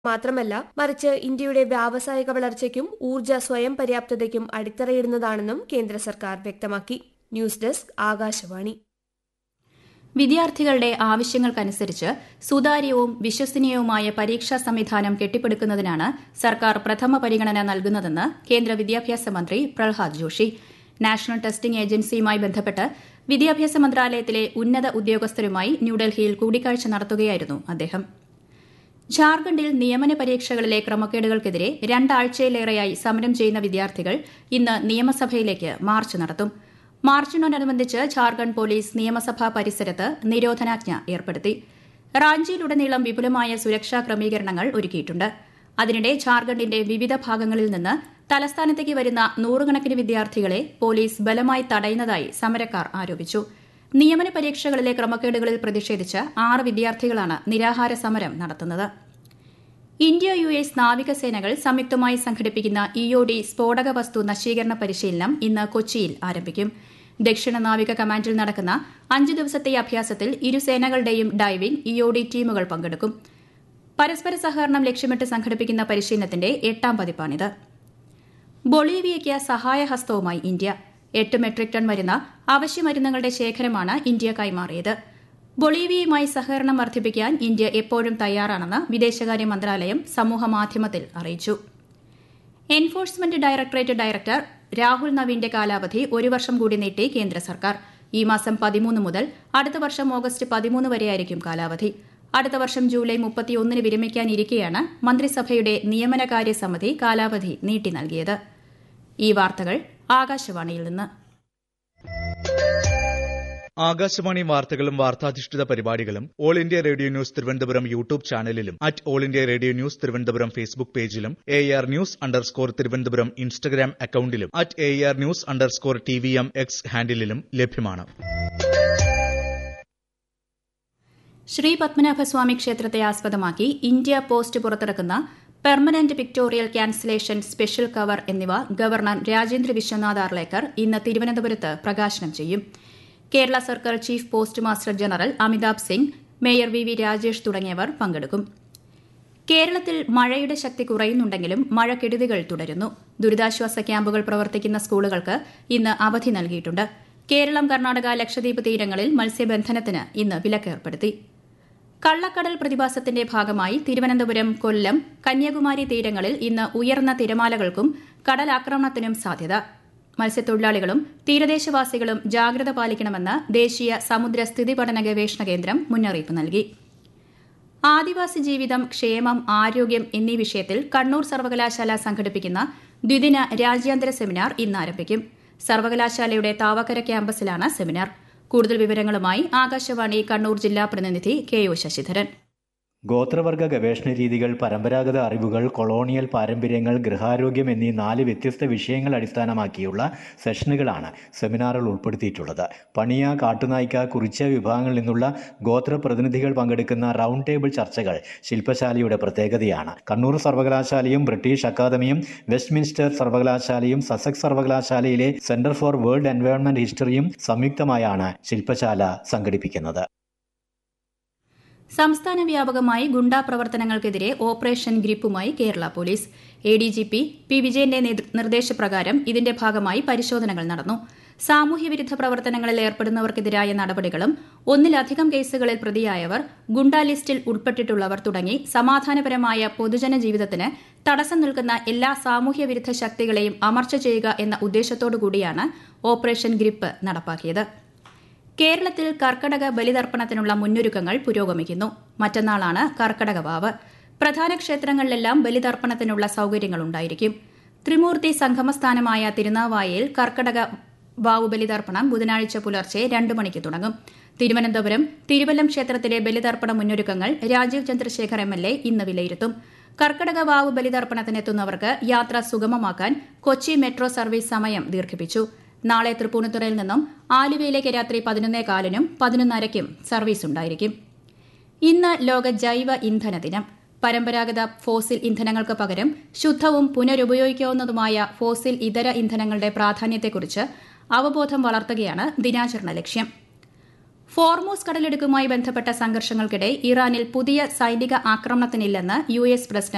മാത്രമല്ല മറിച്ച് ഇന്ത്യയുടെ വ്യാവസായിക വളർച്ചയ്ക്കും ഊർജ്ജ സ്വയം പര്യാപ്തതയ്ക്കും അടിത്തറയിടുന്നതാണെന്നും കേന്ദ്ര സർക്കാർ വ്യക്തമാക്കി ന്യൂസ് ഡെസ്ക് ആകാശവാണി വിദ്യാർത്ഥികളുടെ ആവശ്യങ്ങൾക്കനുസരിച്ച് സുതാര്യവും വിശ്വസനീയവുമായ പരീക്ഷാ സംവിധാനം കെട്ടിപ്പടുക്കുന്നതിനാണ് സർക്കാർ പ്രഥമ പരിഗണന നൽകുന്നതെന്ന് കേന്ദ്ര വിദ്യാഭ്യാസ മന്ത്രി പ്രഹ്ലാദ് ജോഷി നാഷണൽ ടെസ്റ്റിംഗ് ഏജൻസിയുമായി ബന്ധപ്പെട്ട് വിദ്യാഭ്യാസ മന്ത്രാലയത്തിലെ ഉന്നത ഉദ്യോഗസ്ഥരുമായി ന്യൂഡൽഹിയിൽ കൂടിക്കാഴ്ച നടത്തുകയായിരുന്നു അദ്ദേഹം ഝാർഖണ്ഡിൽ നിയമന പരീക്ഷകളിലെ ക്രമക്കേടുകൾക്കെതിരെ രണ്ടാഴ്ചയിലേറെയായി സമരം ചെയ്യുന്ന വിദ്യാർത്ഥികൾ ഇന്ന് നിയമസഭയിലേക്ക് മാർച്ച് നടത്തും മാർച്ചിനോടനുബന്ധിച്ച് ഝാർഖണ്ഡ് പോലീസ് നിയമസഭാ പരിസരത്ത് നിരോധനാജ്ഞ ഏർപ്പെടുത്തി റാഞ്ചിയിലുടനീളം വിപുലമായ സുരക്ഷാ ക്രമീകരണങ്ങൾ ഒരുക്കിയിട്ടുണ്ട് അതിനിടെ ഝാർഖണ്ഡിന്റെ വിവിധ ഭാഗങ്ങളിൽ നിന്ന് തലസ്ഥാനത്തേക്ക് വരുന്ന നൂറുകണക്കിന് വിദ്യാർത്ഥികളെ പോലീസ് ബലമായി തടയുന്നതായി സമരക്കാർ ആരോപിച്ചു നിയമന പരീക്ഷകളിലെ ക്രമക്കേടുകളിൽ പ്രതിഷേധിച്ച് ആറ് വിദ്യാർത്ഥികളാണ് നിരാഹാര സമരം നടത്തുന്നത് ഇന്ത്യ യു എസ് നാവികസേനകൾ സംയുക്തമായി സംഘടിപ്പിക്കുന്ന ഇഒഡി സ്ഫോടക വസ്തു നശീകരണ പരിശീലനം ഇന്ന് കൊച്ചിയിൽ ആരംഭിക്കും ദക്ഷിണ നാവിക കമാൻഡിൽ നടക്കുന്ന അഞ്ച് ദിവസത്തെ അഭ്യാസത്തിൽ ഇരു സേനകളുടെയും ഡൈവിംഗ് ഇഒഡി ടീമുകൾ പങ്കെടുക്കും പരസ്പര സഹകരണം ലക്ഷ്യമിട്ട് സംഘടിപ്പിക്കുന്ന പരിശീലനത്തിന്റെ എട്ടാം പതിപ്പാണിത് ബൊളീവിയയ്ക്ക് സഹായഹസ്തവുമായി ഇന്ത്യ എട്ട് മെട്രിക് ടൺ വരുന്ന അവശ്യമരുന്നുകളുടെ ശേഖരമാണ് ഇന്ത്യ കൈമാറിയത് ബൊളീവിയയുമായി സഹകരണം വർദ്ധിപ്പിക്കാൻ ഇന്ത്യ എപ്പോഴും തയ്യാറാണെന്ന് വിദേശകാര്യ മന്ത്രാലയം സമൂഹമാധ്യമത്തിൽ അറിയിച്ചു എൻഫോഴ്സ്മെന്റ് ഡയറക്ടറേറ്റ് ഡയറക്ടർ രാഹുൽ നവീന്റെ കാലാവധി ഒരു വർഷം കൂടി നീട്ടി കേന്ദ്ര സർക്കാർ ഈ മാസം പതിമൂന്ന് മുതൽ അടുത്ത വർഷം ഓഗസ്റ്റ് പതിമൂന്ന് വരെയായിരിക്കും കാലാവധി അടുത്ത വർഷം ജൂലൈ മുപ്പത്തിയൊന്നിന് വിരമിക്കാനിരിക്കെയാണ് മന്ത്രിസഭയുടെ നിയമനകാര്യ സമിതി കാലാവധി നീട്ടി നൽകിയത് ഈ വാർത്തകൾ ആകാശവാണിയിൽ നിന്ന് ആകാശവാണി വാർത്തകളും വാർത്താധിഷ്ഠിത പരിപാടികളും all India radio news Thiruvananthapuram YouTube ചാനലിലും at all India radio news Thiruvananthapuram Facebook പേജിലും A R news underscore Thiruvananthapuram Instagram അക്കൌണ്ടിലും at A R news underscore T V M X ഹാൻഡിലും ലഭ്യമാണ് ശ്രീ പത്മനാഭസ്വാമി ക്ഷേത്രത്തെ ആസ്പദമാക്കി ഇന്ത്യ പോസ്റ്റ് പുറത്തിറക്കുന്ന permanent pictorial cancellation special cover എന്നിവ governor Rajendra Vishwanath Arlekar ഇന്ന് തിരുവനന്തപുരത്ത് പ്രകാശനം ചെയ്യും Kerala circle chief post master general Amitabh Singh mayor V V Rajesh തുടങ്ങിയവർ പങ്കെടുക്കും കേരളത്തിൽ മഴയുടെ ശക്തി കുറയുന്നുണ്ടെങ്കിലും മഴക്കെടുതികൾ തുടരുന്നു ദുരിതാശ്വാസ ക്യാമ്പുകൾ പ്രവർത്തിക്കുന്ന സ്കൂളുകൾക്ക് ഇന്ന് അവധി നൽകിയിട്ടുണ്ട് കേരളം കർണാടക ലക്ഷദ്വീപ് തീരങ്ങളിൽ മത്സ്യബന്ധനത്തിന് ഇന്ന് വിലക്കേർപ്പെടുത്തി കള്ളക്കടൽ പ്രതിഭാസത്തിന്റെ ഭാഗമായി തിരുവനന്തപുരം കൊല്ലം കന്യാകുമാരി തീരങ്ങളിൽ ഇന്ന് ഉയർന്ന തിരമാലകൾക്കും കടലാക്രമണത്തിനും സാധ്യത മത്സ്യത്തൊഴിലാളികളും തീരദേശവാസികളും ജാഗ്രത പാലിക്കണമെന്ന് ദേശീയ സമുദ്ര സ്ഥിതി പഠന ഗവേഷണ കേന്ദ്രം മുന്നറിയിപ്പ് നൽകി ആദിവാസി ജീവിതം ക്ഷേമം ആരോഗ്യം എന്നീ വിഷയത്തിൽ കണ്ണൂർ സർവകലാശാല സംഘടിപ്പിക്കുന്ന ദ്വിദിന രാജ്യാന്തര സെമിനാർ ഇന്ന് ആരംഭിക്കും സർവകലാശാലയുടെ താവക്കര ക്യാമ്പസിലാണ് സെമിനാർ കൂടുതൽ വിവരങ്ങളുമായി ആകാശവാണി കണ്ണൂർ ജില്ലാ പ്രതിനിധി കെ ഒ ശശിധരൻ ഗോത്രവർഗ ഗവേഷണ രീതികൾ പരമ്പരാഗത അറിവുകൾ കൊളോണിയൽ പാരമ്പര്യങ്ങൾ ഗൃഹാരോഗ്യം എന്നീ നാല് വ്യത്യസ്ത വിഷയങ്ങൾ അടിസ്ഥാനമാക്കിയുള്ള സെഷനുകളാണ് സെമിനാറിൽ ഉൾപ്പെടുത്തിയിട്ടുള്ളത് പണിയ കാട്ടുനായ്ക്ക കുറിച്ച വിഭാഗങ്ങളിൽ നിന്നുള്ള ഗോത്ര പ്രതിനിധികൾ പങ്കെടുക്കുന്ന റൗണ്ട് ടേബിൾ ചർച്ചകൾ ശില്പശാലയുടെ പ്രത്യേകതയാണ് കണ്ണൂർ സർവകലാശാലയും ബ്രിട്ടീഷ് അക്കാദമിയും വെസ്റ്റ്മിൻസ്റ്റർ സർവകലാശാലയും സസെക്സ് സർവകലാശാലയിലെ സെന്റർ ഫോർ വേൾഡ് എൻവയോൺമെന്റ് ഹിസ്റ്ററിയും സംയുക്തമായാണ് ശില്പശാല സംഘടിപ്പിക്കുന്നത് സംസ്ഥാന വ്യാപകമായി ഗുണ്ടാ പ്രവർത്തനങ്ങൾക്കെതിരെ ഓപ്പറേഷൻ ഗ്രിപ്പുമായി Kerala police A D G P P വിജയന്റെ നിർദ്ദേശപ്രകാരം ഇതിന്റെ ഭാഗമായി പരിശോധനകൾ നടന്നു സാമൂഹ്യവിരുദ്ധ പ്രവർത്തനങ്ങളിൽ ഏർപ്പെടുന്നവർക്കെതിരായ നടപടികളും ഒന്നിലധികം കേസുകളിൽ പ്രതിയായവർ ഗുണ്ടാ ലിസ്റ്റിൽ ഉൾപ്പെട്ടിട്ടുള്ളവർ തുടങ്ങി സമാധാനപരമായ പൊതുജന ജീവിതത്തിന് തടസ്സം നിൽക്കുന്ന എല്ലാ സാമൂഹ്യവിരുദ്ധ ശക്തികളെയും അമർച്ച ചെയ്യുക എന്ന ഉദ്ദേശത്തോടുകൂടിയാണ് ഓപ്പറേഷൻ ഗ്രിപ്പ് നടപ്പാക്കിയത് കേരളത്തിൽ കർക്കടക ബലിതർപ്പണത്തിനുള്ള മുന്നൊരുക്കങ്ങൾ പുരോഗമിക്കുന്നു മറ്റന്നാളാണ് കർക്കടക വാവ് പ്രധാന ക്ഷേത്രങ്ങളിലെല്ലാം ബലിതർപ്പണത്തിനുള്ള സൌകര്യങ്ങൾ ഉണ്ടായിരിക്കും ത്രിമൂർത്തി സംഗമസ്ഥാനമായ തിരുനാവായയിൽ കർക്കടക വാവു ബലിതർപ്പണം ബുധനാഴ്ച പുലർച്ചെ രണ്ടു മണിക്ക് തുടങ്ങും തിരുവനന്തപുരം തിരുവല്ലം ക്ഷേത്രത്തിലെ ബലിതർപ്പണ മുന്നൊരുക്കങ്ങൾ Rajeev Chandrasekhar M L A ഇന്ന് വിലയിരുത്തും കർക്കടക വാവു ബലിതർപ്പണത്തിനെത്തുന്നവർക്ക് യാത്ര സുഗമമാക്കാൻ കൊച്ചി മെട്രോ സർവീസ് സമയം ദീർഘിപ്പിച്ചു നാളെ തൃപ്പൂണിത്തുറയിൽ നിന്നും ആലുവയിലേക്ക് രാത്രി പതിനൊന്നേ കാലിനും പതിനൊന്നരയ്ക്കും സർവീസ് ഉണ്ടായിരിക്കും ഇന്ന് ലോക ജൈവ ഇന്ധന ദിനം പരമ്പരാഗത ഫോസിൽ ഇന്ധനങ്ങൾക്ക് പകരം ശുദ്ധവും പുനരുപയോഗിക്കാവുന്നതുമായ ഫോസിൽ ഇതര ഇന്ധനങ്ങളുടെ പ്രാധാന്യത്തെക്കുറിച്ച് അവബോധം വളർത്തുകയാണ് ദിനാചരണ ലക്ഷ്യം ഫോർമോസ് കടലിടുക്കുമായി ബന്ധപ്പെട്ട സംഘർഷങ്ങൾക്കിടെ ഇറാനിൽ പുതിയ സൈനിക ആക്രമണത്തിനില്ലെന്ന് യു എസ് പ്രസിഡന്റ്